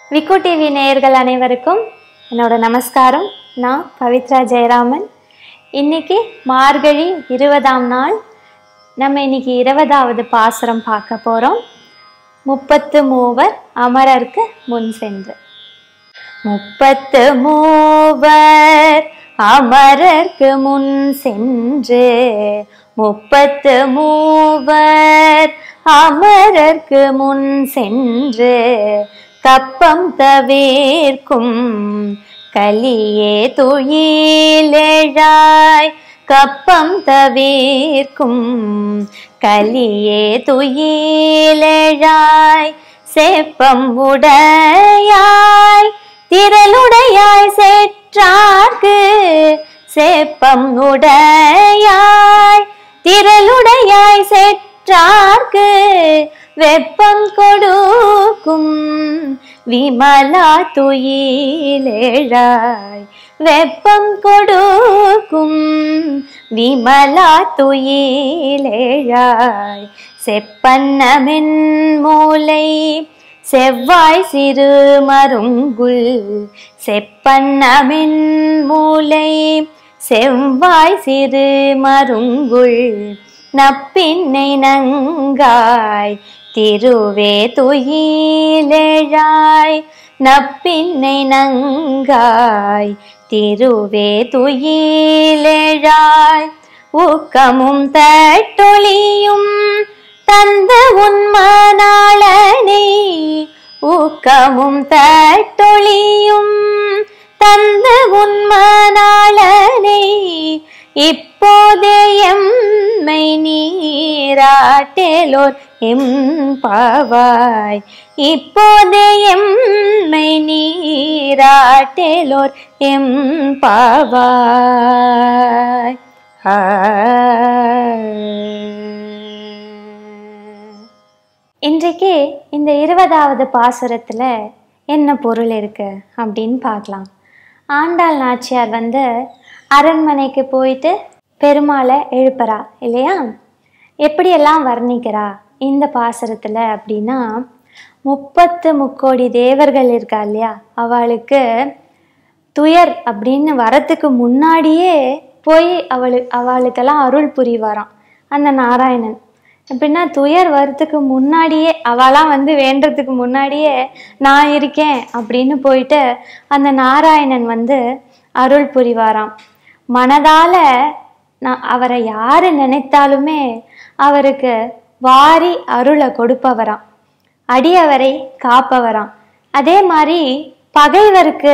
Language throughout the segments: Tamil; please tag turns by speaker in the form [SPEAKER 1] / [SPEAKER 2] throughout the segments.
[SPEAKER 1] விக்கு டிவி நேயர்கள் அனைவருக்கும் என்னோட நமஸ்காரம் நான் பவித்ரா ஜெயராமன் இன்னைக்கு மார்கழி இருபதாம் நாள் நம்ம இன்னைக்கு இருபதாவது பாசுரம் பார்க்க போகிறோம் முப்பத்து மூவர் அமரர்க்கு முன் சென்று முப்பத்து மூவர் அமரர்க்கு முன் சென்று முப்பத்து மூவர் அமரர்க்கு முன் சென்று கப்பம் தவிர்க்கும் கலியே துயிலேழாய் கப்பம் தவிர்க்கும் கலியே துயிலேழாய் செப்பம் உடையாய் திரளுடையாய் செற்றார்க்கு செப்பம் உடையாய் திரளுடையாய் செற்றார்க்கு வெப்பம் கொடுக்கும் விமலா துயிலேழாய் வெப்பம் கொடுக்கும் விமலா துயிலேழாய் செப்பன்னமென் மூலை செவ்வாய் சிறு மருங்குல் செப்பன்னமென் மூலை செவ்வாய் சிறு மருங்குல் நப்பின்னை நங்காய் திருவே துயிலேழாய் நப்பின்னை நங்காய் திருவே துயிலேழாய் ஊக்கமும் தட்டொளியும் தந்த உன்மனாளனே ஊக்கமும் தட்டொளியும் தந்த உன்மனாளனே இப்போதே எம்மை நீராட்டேலோர் எம்பாவாய் இப்போதே எம்மை நீராட்டேலோர் எம்பாவாய் இன்றைக்கு இந்த இருபதாவது பாசுரத்தில் என்ன பொருள் இருக்கு அப்படின்னு பார்க்கலாம் ஆண்டாள் நாச்சியார் வந்து அரண்மனைக்கு போயிட்டு பெருமாளை எழுப்புறா இல்லையா எப்படியெல்லாம் வர்ணிக்கிறா இந்த பாசுரத்தில் அப்படின்னா முப்பத்து முக்கோடி தேவர்கள் இருக்கா இல்லையா அவளுக்கு துயர் அப்படின்னு வரத்துக்கு முன்னாடியே போய் அவளு அவளுக்கெல்லாம் அருள் புரிவாராம் அந்த நாராயணன் எப்படின்னா துயர் வரத்துக்கு முன்னாடியே அவளாம் வந்து வேண்டதுக்கு முன்னாடியே நான் இருக்கேன் அப்படின்னு போயிட்டு அந்த நாராயணன் வந்து அருள் புரிவாராம் மனதால நான் அவரை யாரு நினைத்தாலுமே அவருக்கு வாரி அருளை கொடுப்பவராம் அடியவரை காப்பவராம் அதே மாதிரி பகைவருக்கு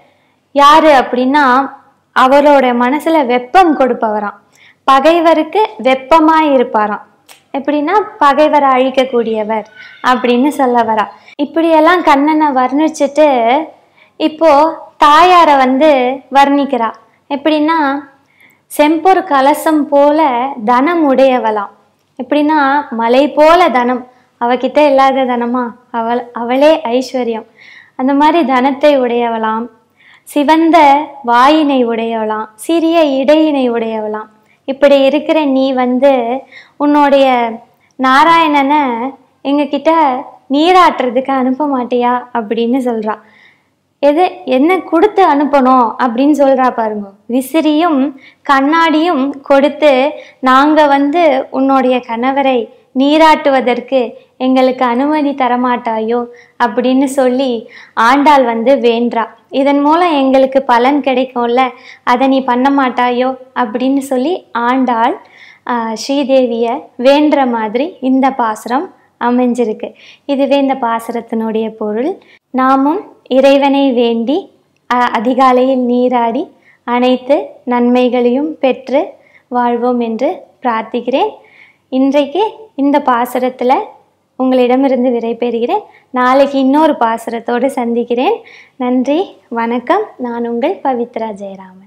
[SPEAKER 1] யாரு அப்படின்னா அவரோட மனசுல வெப்பம் கொடுப்பவராம் பகைவருக்கு வெப்பமாய் இருப்பாராம் எப்படின்னா பகைவரை அழிக்கக்கூடியவர் அப்படின்னு சொல்ல வரா இப்படியெல்லாம் கண்ணனை வர்ணிச்சுட்டு இப்போ தாயாரை வந்து வர்ணிக்கிறா எப்படின்னா செம்பொர் கலசம் போல தனம் உடையவளாம் எப்படின்னா மலை போல தனம் அவகிட்ட இல்லாத தனமா அவள் அவளே ஐஸ்வர்யம் அந்த மாதிரி தனத்தை உடையவளாம் சிவந்த வாயினை உடையவளாம் சிறிய இடையினை உடையவளாம் இப்படி இருக்கிற நீ வந்து உன்னுடைய நாராயணனை எங்ககிட்ட நீராட்டுறதுக்கு அனுப்ப மாட்டியா அப்படின்னு சொல்றா எது என்ன கொடுத்து அனுப்பணும் அப்படின்னு சொல்றா பாருங்க விசிறியும் கண்ணாடியும் கொடுத்து நாங்க வந்து உன்னுடைய கணவரை நீராட்டுவதற்கு எங்களுக்கு அனுமதி தரமாட்டாயோ அப்படின்னு சொல்லி ஆண்டாள் வந்து வேண்டா இதன் மூலம் எங்களுக்கு பலன் கிடைக்கும்ல அதை நீ பண்ண மாட்டாயோ அப்படின்னு சொல்லி ஆண்டாள் ஆஹ், ஸ்ரீதேவியை வேண்டுற மாதிரி இந்த பாசுரம் அமைஞ்சிருக்கு இதுவே இந்த பாசுரத்தினுடைய பொருள் நாமும் இறைவனை வேண்டி அ- அதிகாலையில் நீராடி அனைத்து நன்மைகளையும் பெற்று வாழ்வோம் என்று பிரார்த்திக்கிறேன் இன்றைக்கு இந்த பாசுரத்தில் உங்களிடமிருந்து விடைபெறுகிறேன் நாளைக்கு இன்னொரு பாசுரத்தோடு சந்திக்கிறேன் நன்றி வணக்கம் நான் உங்கள் பவித்ரா ஜெயராமன்